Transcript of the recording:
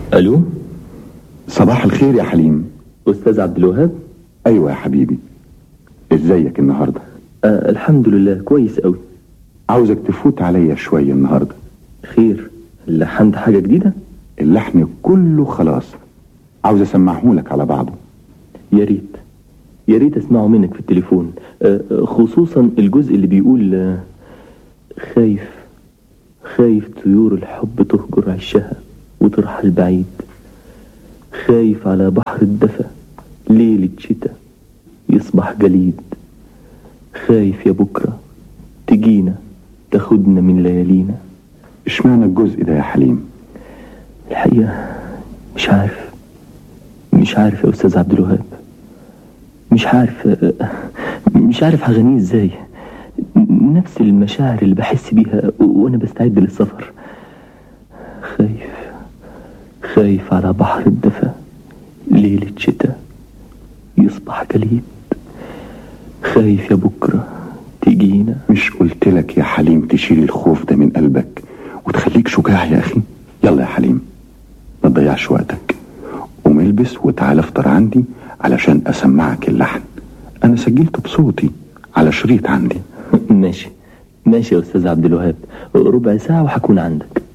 الو صباح الخير يا حليم استاذ عبد الوهاب ايوه يا حبيبي ازيك النهارده آه الحمد لله كويس قوي عاوزك تفوت عليا شويه النهارده خير لحنت حاجه جديده اللحن كله خلاص عاوز اسمعهولك على بعضه يا ريت يا ريت اسمعه منك في التليفون آه خصوصا الجزء اللي بيقول آه خايف خايف طيور الحب تهجر عشها وترحل بعيد خايف على بحر الدفا ليلة شتاء يصبح جليد خايف يا بكرة تجينا تاخدنا من ليالينا اشمعنى الجزء ده يا حليم الحقيقة مش عارف مش عارف يا أستاذ عبد الوهاب مش عارف مش عارف هغنيه ازاي نفس المشاعر اللي بحس بيها وانا بستعد للسفر خايف خايف على بحر الدفا ليلة شتاء يصبح جليد خايف يا بكرة تجينا مش قلت لك يا حليم تشيل الخوف ده من قلبك وتخليك شجاع يا اخي يلا يا حليم ما تضيعش وقتك قوم البس وتعالى افطر عندي علشان اسمعك اللحن انا سجلته بصوتي على شريط عندي ماشي ماشي يا استاذ عبد الوهاب ربع ساعة وهكون عندك